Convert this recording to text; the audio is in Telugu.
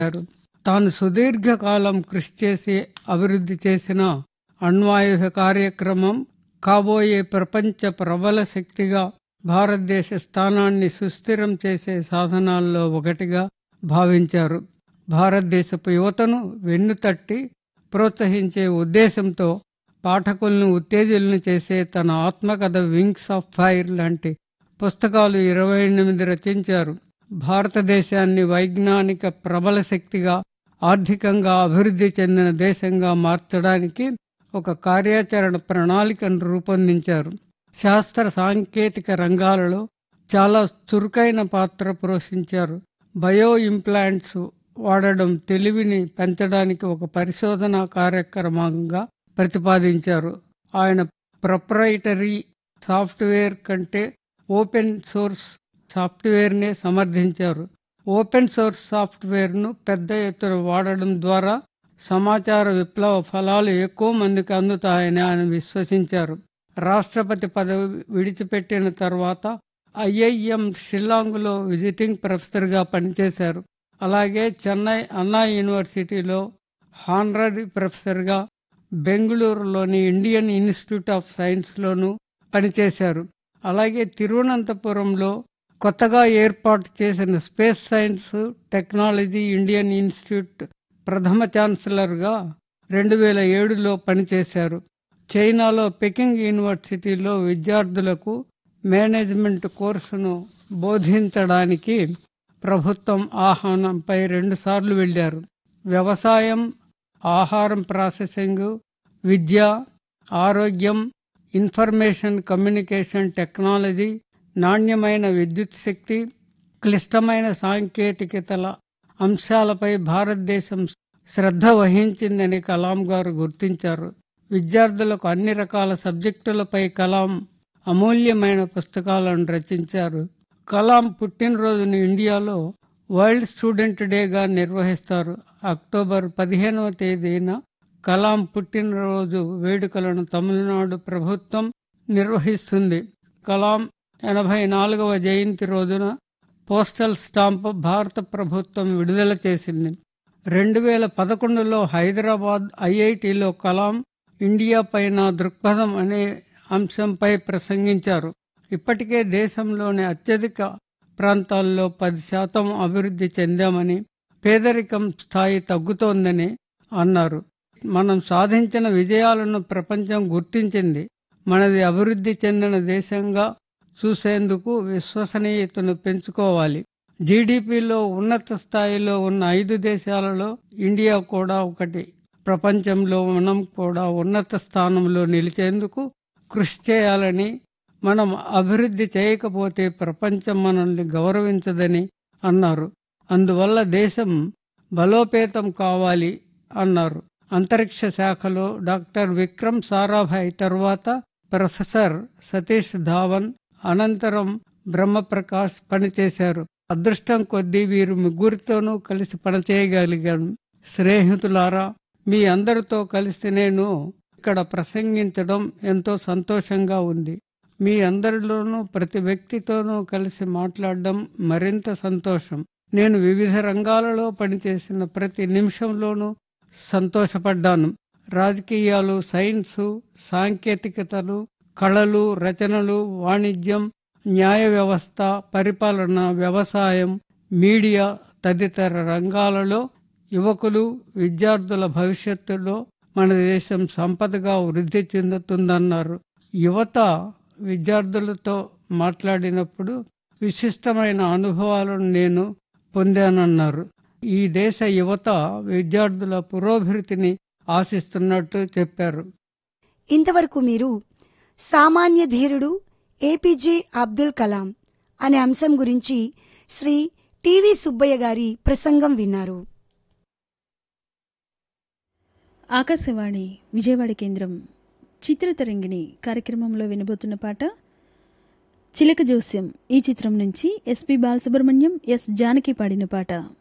చేశారు తాను సుదీర్ఘకాలం కృషి చేసి అభివృద్ధి చేసిన అణ్వాయుధ కార్యక్రమం కాబోయే ప్రపంచ ప్రబల శక్తిగా భారతదేశ స్థానాన్ని సుస్థిరం చేసే సాధనాల్లో ఒకటిగా భావించారు భారతదేశపు యువతను వెన్నుతట్టి ప్రోత్సహించే ఉద్దేశంతో పాఠకులను ఉత్తేజులను చేసే తన ఆత్మకథ వింగ్స్ ఆఫ్ ఫైర్ లాంటి పుస్తకాలు ఇరవై ఎనిమిది రచించారు భారతదేశాన్ని వైజ్ఞానిక ప్రబల శక్తిగా ఆర్థికంగా అభివృద్ధి చెందిన దేశంగా మార్చడానికి ఒక కార్యాచరణ ప్రణాళికను రూపొందించారు శాస్త్ర సాంకేతిక రంగాలలో చాలా చురుకైన పాత్ర పోషించారు బయో ఇంప్లాంట్స్ వాడడం తెలివిని పెంచడానికి ఒక పరిశోధనా కార్యక్రమంగా ప్రతిపాదించారు ఆయన ప్రొప్రైటరీ సాఫ్ట్వేర్ కంటే ఓపెన్ సోర్స్ సాఫ్ట్వేర్నే సమర్థించారు ఓపెన్ సోర్స్ సాఫ్ట్వేర్ను పెద్ద ఎత్తున వాడడం ద్వారా సమాచార విప్లవ ఫలాలు ఎక్కువ మందికి అందుతాయని ఆయన విశ్వసించారు రాష్ట్రపతి పదవి విడిచిపెట్టిన తర్వాత ఐఐఎం షిల్లాంగ్లో విజిటింగ్ ప్రొఫెసర్గా పనిచేశారు అలాగే చెన్నై అన్నా యూనివర్సిటీలో హానరీ ప్రొఫెసర్గా బెంగళూరులోని ఇండియన్ ఇన్స్టిట్యూట్ ఆఫ్ సైన్స్లోనూ పనిచేశారు అలాగే తిరువనంతపురంలో కొత్తగా ఏర్పాటు చేసిన space science technology Indian institute ప్రథమ ఛాన్సలర్గా రెండు వేల ఏడులో పనిచేశారు చైనాలో పెకింగ్ యూనివర్సిటీలో విద్యార్థులకు మేనేజ్మెంట్ కోర్సును బోధించడానికి ప్రభుత్వం ఆహ్వానంపై రెండుసార్లు వెళ్ళారు వ్యవసాయం ఆహారం ప్రాసెసింగ్ విద్య ఆరోగ్యం ఇన్ఫర్మేషన్ కమ్యూనికేషన్ టెక్నాలజీ నాణ్యమైన విద్యుత్ శక్తి క్లిష్టమైన సాంకేతికతల అంశాలపై భారతదేశం శ్రద్ధ వహించిందని కలాం గారు గుర్తించారు విద్యార్థులకు అన్ని రకాల సబ్జెక్టులపై కలాం అమూల్యమైన పుస్తకాలను రచించారు కలాం పుట్టినరోజును ఇండియాలో వరల్డ్ స్టూడెంట్ డేగా నిర్వహిస్తారు అక్టోబర్ పదిహేనవ తేదీన కలాం పుట్టినరోజు వేడుకలను తమిళనాడు ప్రభుత్వం నిర్వహిస్తుంది కలాం ఎనభై నాలుగవ జయంతి రోజున పోస్టల్ స్టాంప్ భారత ప్రభుత్వం విడుదల చేసింది రెండు వేల పదకొండులో హైదరాబాద్ ఐఐటిలో కలాం ఇండియా పైన దృక్పథం అనే అంశంపై ప్రసంగించారు ఇప్పటికే దేశంలోని అత్యధిక ప్రాంతాల్లో పది శాతం అభివృద్ధి చెందామని పేదరికం స్థాయి తగ్గుతోందని అన్నారు మనం సాధించిన విజయాలను ప్రపంచం గుర్తించింది మనది అభివృద్ధి చెందిన దేశంగా చూసేందుకు విశ్వసనీయతను పెంచుకోవాలి జీడిపిలో ఉన్నత స్థాయిలో ఉన్న ఐదు దేశాలలో ఇండియా కూడా ఒకటి ప్రపంచంలో మనం కూడా ఉన్నత స్థానంలో నిలిచేందుకు కృషి చేయాలని మనం అభివృద్ధి చేయకపోతే ప్రపంచం మనల్ని గౌరవించదని అన్నారు అందువల్ల దేశం బలోపేతం కావాలి అన్నారు అంతరిక్ష శాఖలో డాక్టర్ విక్రమ్ సారాభాయ్ తర్వాత ప్రొఫెసర్ సతీష్ ధావన్ అనంతరం బ్రహ్మప్రకాష్ పనిచేశారు అదృష్టం కొద్దీ వీరు ముగ్గురితోనూ కలిసి పనిచేయగలిగాను స్నేహితులారా మీ అందరితో కలిసి నేను ఇక్కడ ప్రసంగించడం ఎంతో సంతోషంగా ఉంది మీ అందరిలోనూ ప్రతి వ్యక్తితోనూ కలిసి మాట్లాడడం మరింత సంతోషం నేను వివిధ రంగాలలో పనిచేసిన ప్రతి నిమిషంలోనూ సంతోషపడ్డాను రాజకీయాలు సైన్సు సాంకేతికతలు కళలు రచనలు వాణిజ్యం న్యాయ వ్యవస్థ పరిపాలన వ్యవసాయం మీడియా తదితర రంగాలలో యువకులు విద్యార్థుల భవిష్యత్తులో మన దేశం సంపదగా వృద్ధి చెందుతుందన్నారు యువత విద్యార్థులతో మాట్లాడినప్పుడు విశిష్టమైన అనుభవాలను నేను పొందానన్నారు ఈ దేశ యువత విద్యార్థుల పురోభివృద్ధిని ఆశిస్తున్నట్టు చెప్పారు ఇంతవరకు మీరు సామాన్య ధీరుడు ఏపీజే అబ్దుల్ కలాం అనే అంశం గురించి శ్రీ టివి సుబ్బయ్య గారి ప్రసంగం విన్నారు ఆకాశవాణి విజయవాడ కేంద్రం చిత్రతరంగిణి కార్యక్రమంలో వినబోతున్న పాట చిలక జోస్యం ఈ చిత్రం నుంచి ఎస్పి బాలసుబ్రహ్మణ్యం ఎస్ జానకి పాడిన పాట